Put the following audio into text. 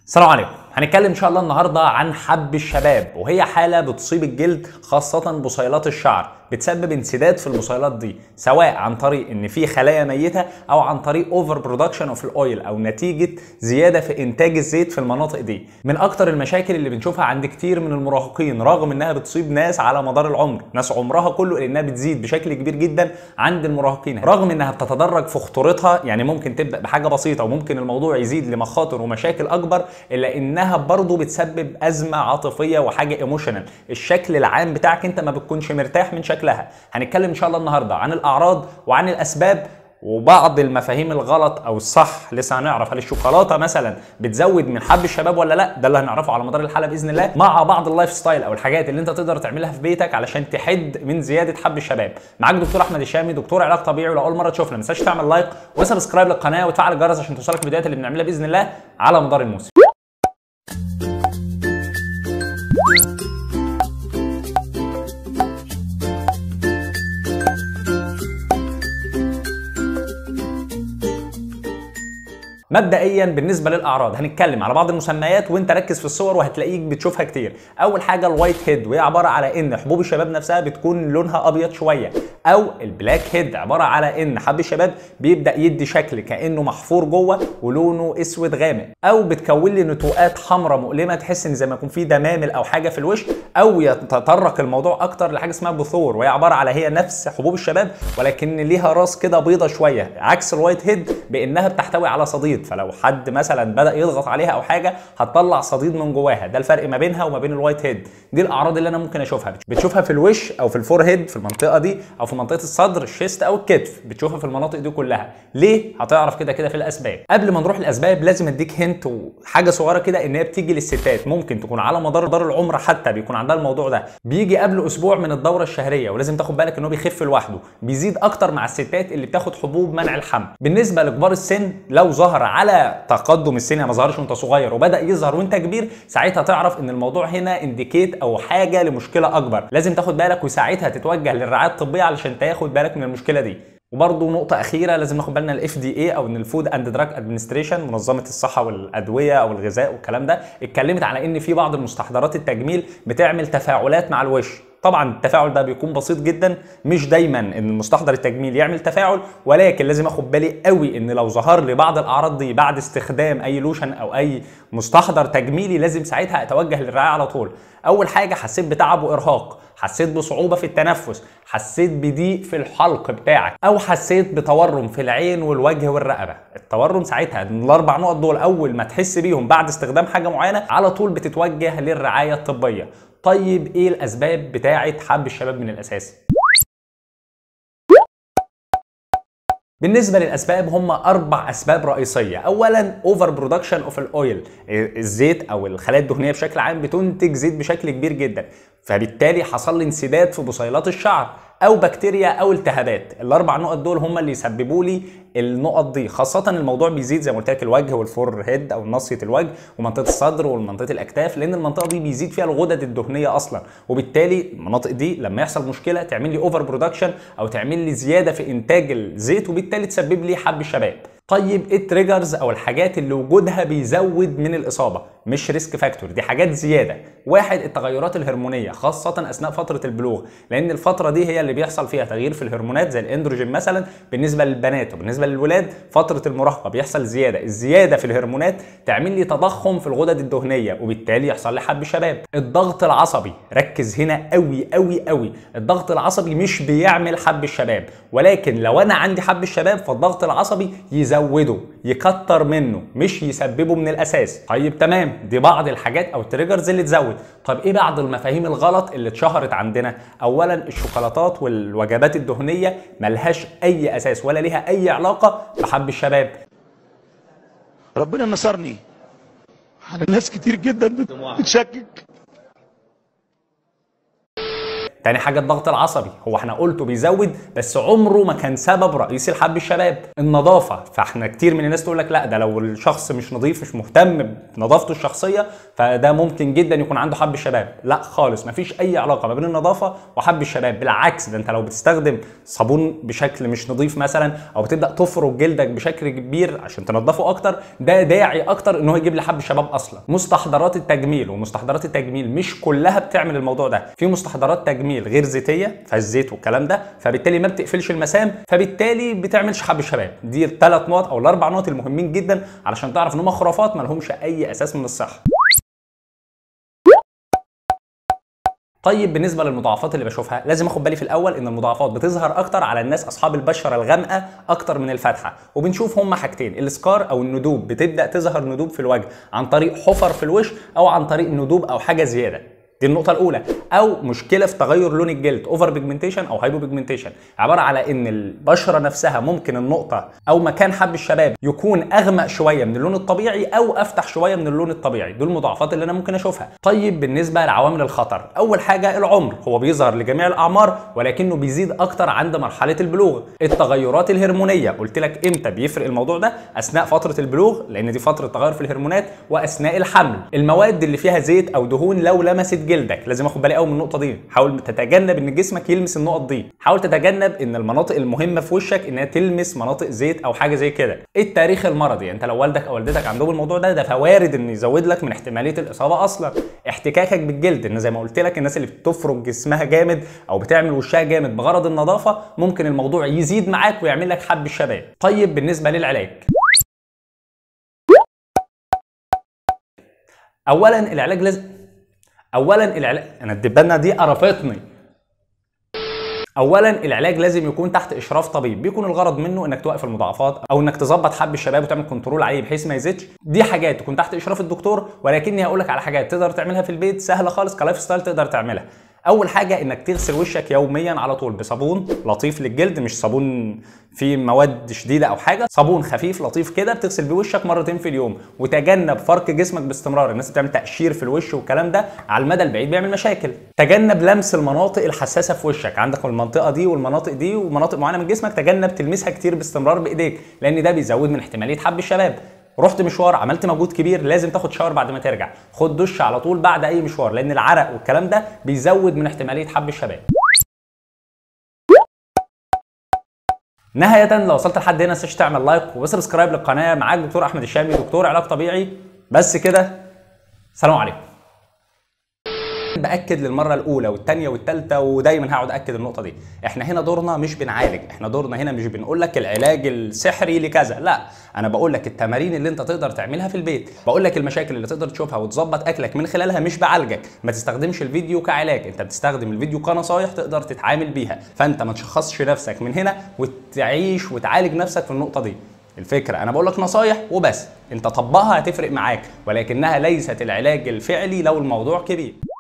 السلام عليكم هنتكلم ان شاء الله النهارده عن حب الشباب وهي حاله بتصيب الجلد خاصه بصيلات الشعر بتسبب انسداد في البصيلات دي سواء عن طريق ان في خلايا ميته او عن طريق اوفر برودكشن اوف الاويل او نتيجه زياده في انتاج الزيت في المناطق دي من اكتر المشاكل اللي بنشوفها عند كتير من المراهقين رغم انها بتصيب ناس على مدار العمر ناس عمرها كله لانها بتزيد بشكل كبير جدا عند المراهقين رغم انها بتتدرج في خطورتها يعني ممكن تبدا بحاجه بسيطه وممكن الموضوع يزيد لمخاطر ومشاكل اكبر الا انها برضه بتسبب ازمه عاطفيه وحاجه ايموشنال الشكل العام بتاعك انت ما بتكونش مرتاح من شكلها هنتكلم ان شاء الله النهارده عن الاعراض وعن الاسباب وبعض المفاهيم الغلط او الصح لسه هنعرف هل الشوكولاته مثلا بتزود من حب الشباب ولا لا ده اللي هنعرفه على مدار الحلقه باذن الله مع بعض اللايف ستايل او الحاجات اللي انت تقدر تعملها في بيتك علشان تحد من زياده حب الشباب معاك دكتور احمد الشامي دكتور علاج طبيعي ولو اول مره تشوفنا ما تنساش تعمل لايك وسبسكرايب للقناه وتفعل الجرس عشان توصلك الفيديوهات اللي بنعملها باذن الله على مدار الموسم مبدئيا بالنسبه للاعراض هنتكلم على بعض المسميات وانت ركز في الصور وهتلاقيك بتشوفها كتير اول حاجه الوايت هيد وهي عباره على ان حبوب الشباب نفسها بتكون لونها ابيض شويه او البلاك هيد عباره على ان حب الشباب بيبدا يدي شكل كانه محفور جوه ولونه اسود غامق او بتكون لي نتوءات حمراء مؤلمه تحس ان زي ما يكون في دمامل او حاجه في الوش او يتطرق الموضوع اكتر لحاجه اسمها بثور وهي عباره على هي نفس حبوب الشباب ولكن ليها راس كده بيضه شويه عكس الوايت هيد بانها بتحتوي على صديد فلو حد مثلا بدا يضغط عليها او حاجه هتطلع صديد من جواها ده الفرق ما بينها وما بين الوايت هيد دي الاعراض اللي انا ممكن اشوفها بتشوفها في الوش او في الفور هيد في المنطقه دي او في منطقه الصدر الشيست او الكتف بتشوفها في المناطق دي كلها ليه هتعرف كده كده في الاسباب قبل ما نروح الاسباب لازم اديك هنت وحاجه صغيره كده ان هي بتيجي للستات ممكن تكون على مدار دار العمر حتى بيكون عندها الموضوع ده بيجي قبل اسبوع من الدوره الشهريه ولازم تاخد بالك ان هو بيخف لوحده بيزيد اكتر مع الستات اللي بتاخد حبوب منع الحمل بالنسبه لكبار السن لو ظهر على تقدم السن ما ظهرش وانت صغير وبدا يظهر وانت كبير ساعتها تعرف ان الموضوع هنا انديكيت او حاجه لمشكله اكبر لازم تاخد بالك وساعتها تتوجه للرعايه الطبيه علشان تاخد بالك من المشكله دي وبرضه نقطة أخيرة لازم ناخد بالنا الاف دي اي أو إن الفود أند دراج ادمنستريشن منظمة الصحة والأدوية أو الغذاء والكلام ده اتكلمت على إن في بعض المستحضرات التجميل بتعمل تفاعلات مع الوش طبعا التفاعل ده بيكون بسيط جدا مش دايما ان المستحضر التجميل يعمل تفاعل ولكن لازم اخد بالي قوي ان لو ظهر لي بعض الاعراض دي بعد استخدام اي لوشن او اي مستحضر تجميلي لازم ساعتها اتوجه للرعايه على طول اول حاجه حسيت بتعب وارهاق حسيت بصعوبه في التنفس حسيت بضيق في الحلق بتاعك او حسيت بتورم في العين والوجه والرقبه التورم ساعتها الاربع نقط دول اول ما تحس بيهم بعد استخدام حاجه معينه على طول بتتوجه للرعايه الطبيه طيب ايه الاسباب بتاعه حب الشباب من الاساس بالنسبه للاسباب هم اربع اسباب رئيسيه اولا اوفر برودكشن اوف الاويل الزيت او الخلايا الدهنيه بشكل عام بتنتج زيت بشكل كبير جدا فبالتالي حصل لي انسداد في بصيلات الشعر او بكتيريا او التهابات الاربع نقط دول هم اللي يسببوا لي النقط دي خاصة الموضوع بيزيد زي ما قلت لك الوجه والفور هيد او ناصية الوجه ومنطقة الصدر ومنطقة الاكتاف لان المنطقة دي بيزيد فيها الغدد الدهنية اصلا وبالتالي المناطق دي لما يحصل مشكلة تعمل لي اوفر برودكشن او تعمل لي زيادة في انتاج الزيت وبالتالي تسبب لي حب الشباب طيب ايه التريجرز او الحاجات اللي وجودها بيزود من الاصابه مش ريسك فاكتور دي حاجات زياده واحد التغيرات الهرمونيه خاصه اثناء فتره البلوغ لان الفتره دي هي اللي بيحصل فيها تغيير في الهرمونات زي الاندروجين مثلا بالنسبه للبنات وبالنسبه للولاد فتره المراهقه بيحصل زياده الزياده في الهرمونات تعمل لي تضخم في الغدد الدهنيه وبالتالي يحصل لي حب شباب الضغط العصبي ركز هنا قوي قوي قوي الضغط العصبي مش بيعمل حب الشباب ولكن لو انا عندي حب الشباب فالضغط العصبي يزوده يكتر منه مش يسببه من الاساس طيب تمام دي بعض الحاجات او التريجرز اللي تزود طب ايه بعض المفاهيم الغلط اللي اتشهرت عندنا اولا الشوكولاتات والوجبات الدهنيه ملهاش اي اساس ولا ليها اي علاقه بحب الشباب ربنا نصرني على ناس كتير جدا بت- بتشكك تاني حاجه الضغط العصبي هو احنا قلته بيزود بس عمره ما كان سبب رئيسي لحب الشباب النظافه فاحنا كتير من الناس تقول لك لا ده لو الشخص مش نظيف مش مهتم بنظافته الشخصيه فده ممكن جدا يكون عنده حب الشباب لا خالص مفيش اي علاقه ما بين النظافه وحب الشباب بالعكس ده انت لو بتستخدم صابون بشكل مش نظيف مثلا او بتبدا تفرك جلدك بشكل كبير عشان تنضفه اكتر ده داعي اكتر ان هو يجيب لي حب الشباب اصلا مستحضرات التجميل ومستحضرات التجميل مش كلها بتعمل الموضوع ده في مستحضرات تجميل غير زيتيه فالزيت والكلام ده فبالتالي ما بتقفلش المسام فبالتالي بتعملش حب الشباب دي الثلاث نقط او الاربع نقط المهمين جدا علشان تعرف ان هم خرافات ما لهمش اي اساس من الصحه طيب بالنسبه للمضاعفات اللي بشوفها لازم اخد بالي في الاول ان المضاعفات بتظهر اكتر على الناس اصحاب البشره الغامقه اكتر من الفاتحه وبنشوف هما حاجتين السكار او الندوب بتبدا تظهر ندوب في الوجه عن طريق حفر في الوش او عن طريق ندوب او حاجه زياده دي النقطة الأولى أو مشكلة في تغير لون الجلد أوفر بيجمنتيشن أو هايبو بيجمنتيشن عبارة على إن البشرة نفسها ممكن النقطة أو مكان حب الشباب يكون أغمق شوية من اللون الطبيعي أو أفتح شوية من اللون الطبيعي دول المضاعفات اللي أنا ممكن أشوفها طيب بالنسبة لعوامل الخطر أول حاجة العمر هو بيظهر لجميع الأعمار ولكنه بيزيد أكتر عند مرحلة البلوغ التغيرات الهرمونية قلت لك إمتى بيفرق الموضوع ده أثناء فترة البلوغ لأن دي فترة تغير في الهرمونات وأثناء الحمل المواد اللي فيها زيت أو دهون لو لمست جلدك لازم اخد بالي قوي من النقطه دي حاول تتجنب ان جسمك يلمس النقط دي حاول تتجنب ان المناطق المهمه في وشك انها تلمس مناطق زيت او حاجه زي كده التاريخ المرضي انت لو والدك او والدتك عندهم الموضوع ده ده فوارد ان يزود لك من احتماليه الاصابه اصلا احتكاكك بالجلد ان زي ما قلت لك الناس اللي بتفرك جسمها جامد او بتعمل وشها جامد بغرض النظافه ممكن الموضوع يزيد معاك ويعمل لك حب الشباب طيب بالنسبه للعلاج اولا العلاج لازم اولا العلاج انا الدبانه دي قرفتني اولا العلاج لازم يكون تحت اشراف طبيب بيكون الغرض منه انك توقف المضاعفات او انك تظبط حب الشباب وتعمل كنترول عليه بحيث ما يزيدش دي حاجات تكون تحت اشراف الدكتور ولكني هقول لك على حاجات تقدر تعملها في البيت سهله خالص كلايف ستايل تقدر تعملها اول حاجه انك تغسل وشك يوميا على طول بصابون لطيف للجلد مش صابون فيه مواد شديده او حاجه صابون خفيف لطيف كده بتغسل بيه وشك مرتين في اليوم وتجنب فرك جسمك باستمرار الناس بتعمل تقشير في الوش والكلام ده على المدى البعيد بيعمل مشاكل تجنب لمس المناطق الحساسه في وشك عندك المنطقه دي والمناطق دي ومناطق معينه من جسمك تجنب تلمسها كتير باستمرار بايديك لان ده بيزود من احتماليه حب الشباب رحت مشوار عملت مجهود كبير لازم تاخد شاور بعد ما ترجع خد دش على طول بعد اي مشوار لان العرق والكلام ده بيزود من احتماليه حب الشباب نهاية لو وصلت لحد هنا تنساش تعمل لايك وسبسكرايب للقناة معاك دكتور أحمد الشامي دكتور علاج طبيعي بس كده سلام عليكم باكد للمره الاولى والثانيه والثالثه ودايما هقعد اكد النقطه دي احنا هنا دورنا مش بنعالج احنا دورنا هنا مش بنقول لك العلاج السحري لكذا لا انا بقول لك التمارين اللي انت تقدر تعملها في البيت بقول لك المشاكل اللي تقدر تشوفها وتظبط اكلك من خلالها مش بعالجك ما تستخدمش الفيديو كعلاج انت بتستخدم الفيديو كنصايح تقدر تتعامل بيها فانت ما تشخصش نفسك من هنا وتعيش وتعالج نفسك في النقطه دي الفكرة أنا بقول لك نصايح وبس أنت طبقها هتفرق معاك ولكنها ليست العلاج الفعلي لو الموضوع كبير